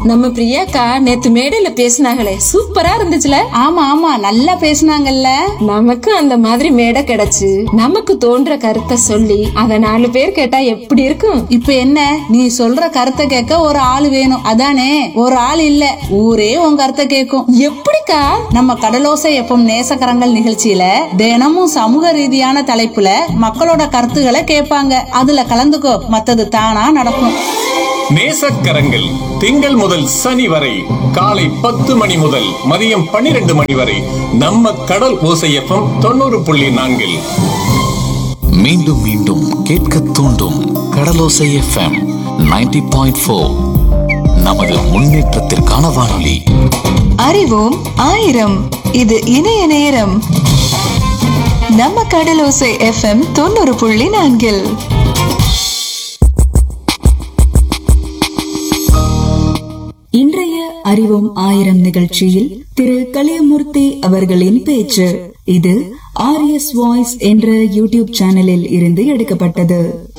நம்ம பிரியாக்கா நேத்து மேடையில பேசினாங்களே சூப்பரா இருந்துச்சுல ஆமா ஆமா நல்லா பேசுனாங்கல்ல நமக்கு அந்த மாதிரி மேடை கிடைச்சு நமக்கு தோன்ற கருத்தை சொல்லி அத நாலு பேர் கேட்டா எப்படி இருக்கும் இப்ப என்ன நீ சொல்ற கருத்தை கேட்க ஒரு ஆள் வேணும் அதானே ஒரு ஆள் இல்ல ஊரே உன் கருத்தை கேட்கும் எப்படிக்கா நம்ம கடலோசை எப்பம் நேசக்கரங்கள் நிகழ்ச்சியில தினமும் சமூக ரீதியான தலைப்புல மக்களோட கருத்துக்களை கேட்பாங்க அதுல கலந்துக்கோ மத்தது தானா நடக்கும் நேசக்கரங்கள் திங்கள் முதல் சனி வரை காலை பத்து மணி முதல் மதியம் பன்னிரண்டு மணி வரை நம்ம கடல் ஓசையப்பம் தொண்ணூறு புள்ளி நான்கில் மீண்டும் மீண்டும் கேட்க தூண்டும் கடலோசை எஃப்எம் 90.4 பாயிண்ட் ஃபோர் நமது முன்னேற்றத்திற்கான வானொலி அறிவோம் ஆயிரம் இது இணைய நேரம் நம்ம கடலோசை எஃப்எம் தொண்ணூறு புள்ளி நான்கில் இன்றைய அறிவோம் ஆயிரம் நிகழ்ச்சியில் திரு கலியமூர்த்தி அவர்களின் பேச்சு இது ஆர்எஸ் வாய்ஸ் என்ற யூடியூப் சேனலில் இருந்து எடுக்கப்பட்டது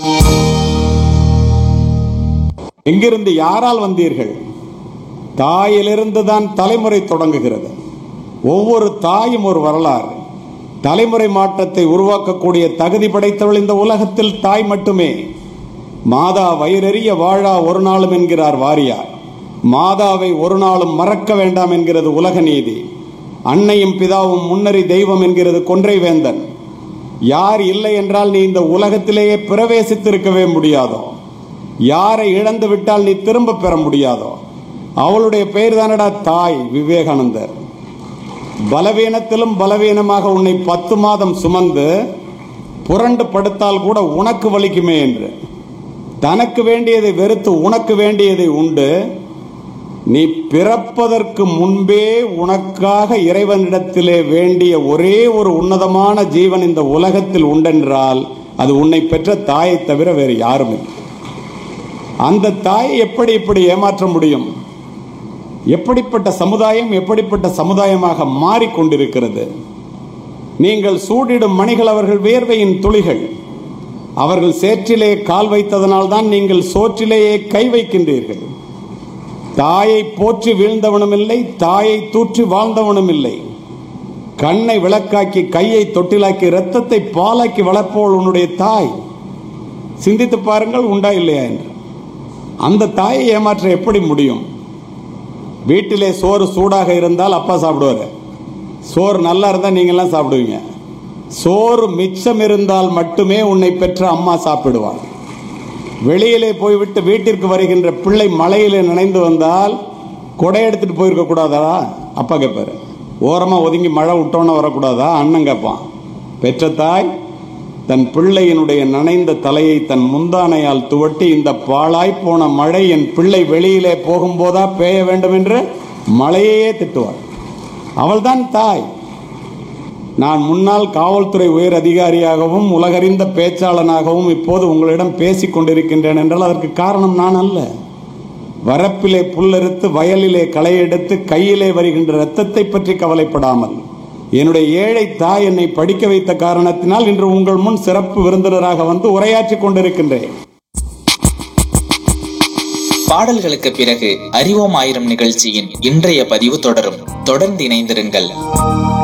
எங்கிருந்து யாரால் வந்தீர்கள் தாயிலிருந்து தான் தலைமுறை தொடங்குகிறது ஒவ்வொரு தாயும் ஒரு வரலாறு தலைமுறை மாற்றத்தை உருவாக்கக்கூடிய தகுதி படைத்தவள் இந்த உலகத்தில் தாய் மட்டுமே மாதா வயிறறிய வாழா ஒரு நாளும் என்கிறார் வாரியார் மாதாவை ஒரு நாளும் மறக்க வேண்டாம் என்கிறது உலக நீதி அன்னையும் பிதாவும் முன்னறி தெய்வம் என்கிறது கொன்றை வேந்தன் யார் இல்லை என்றால் நீ இந்த உலகத்திலேயே பிரவேசித்திருக்கவே முடியாதோ யாரை இழந்து விட்டால் நீ திரும்ப பெற முடியாதோ அவளுடைய பெயர் தானடா தாய் விவேகானந்தர் பலவீனத்திலும் பலவீனமாக உன்னை பத்து மாதம் சுமந்து புரண்டு படுத்தால் கூட உனக்கு வலிக்குமே என்று தனக்கு வேண்டியதை வெறுத்து உனக்கு வேண்டியதை உண்டு நீ பிறப்பதற்கு முன்பே உனக்காக இறைவனிடத்திலே வேண்டிய ஒரே ஒரு உன்னதமான ஜீவன் இந்த உலகத்தில் உண்டென்றால் அது உன்னை பெற்ற தாயை தவிர வேறு யாரும் இல்லை அந்த தாயை எப்படி இப்படி ஏமாற்ற முடியும் எப்படிப்பட்ட சமுதாயம் எப்படிப்பட்ட சமுதாயமாக மாறிக்கொண்டிருக்கிறது நீங்கள் சூடிடும் மணிகள் அவர்கள் வேர்வையின் துளிகள் அவர்கள் சேற்றிலே கால் வைத்ததனால் தான் நீங்கள் சோற்றிலேயே கை வைக்கின்றீர்கள் தாயை போற்றி வீழ்ந்தவனும் இல்லை தாயை தூற்றி வாழ்ந்தவனும் இல்லை கண்ணை விளக்காக்கி கையை தொட்டிலாக்கி இரத்தத்தை பாலாக்கி வளர்ப்போள் உன்னுடைய தாய் சிந்தித்து பாருங்கள் உண்டா இல்லையா என்று அந்த தாயை ஏமாற்ற எப்படி முடியும் வீட்டிலே சோறு சூடாக இருந்தால் அப்பா சாப்பிடுவாரு சோறு நல்லா இருந்தால் நீங்களாம் சாப்பிடுவீங்க சோறு மிச்சம் இருந்தால் மட்டுமே உன்னை பெற்ற அம்மா சாப்பிடுவாள் வெளியிலே போய்விட்டு வீட்டிற்கு வருகின்ற பிள்ளை மழையிலே நனைந்து வந்தால் கொடை எடுத்துட்டு போயிருக்க கூடாதா அப்பா கேட்பாரு ஓரமா ஒதுங்கி மழை விட்டோன்னு வரக்கூடாதா அண்ணன் கேட்பான் பெற்ற தாய் தன் பிள்ளையினுடைய நனைந்த தலையை தன் முந்தானையால் துவட்டி இந்த பாழாய் போன மழை என் பிள்ளை வெளியிலே போகும்போதா பேய வேண்டும் என்று மழையே திட்டுவாள் அவள்தான் தாய் நான் முன்னாள் காவல்துறை உயர் அதிகாரியாகவும் உலகறிந்த பேச்சாளனாகவும் இப்போது உங்களிடம் பேசிக் கொண்டிருக்கின்றேன் என்றால் அதற்கு காரணம் நான் அல்ல வரப்பிலே புல்லறுத்து வயலிலே களை எடுத்து கையிலே வருகின்ற இரத்தத்தை பற்றி கவலைப்படாமல் என்னுடைய ஏழை தாய் என்னை படிக்க வைத்த காரணத்தினால் இன்று உங்கள் முன் சிறப்பு விருந்தினராக வந்து உரையாற்றிக் கொண்டிருக்கின்றேன் பாடல்களுக்கு பிறகு அறிவோம் ஆயிரம் நிகழ்ச்சியின் இன்றைய பதிவு தொடரும் தொடர்ந்து இணைந்திருங்கள்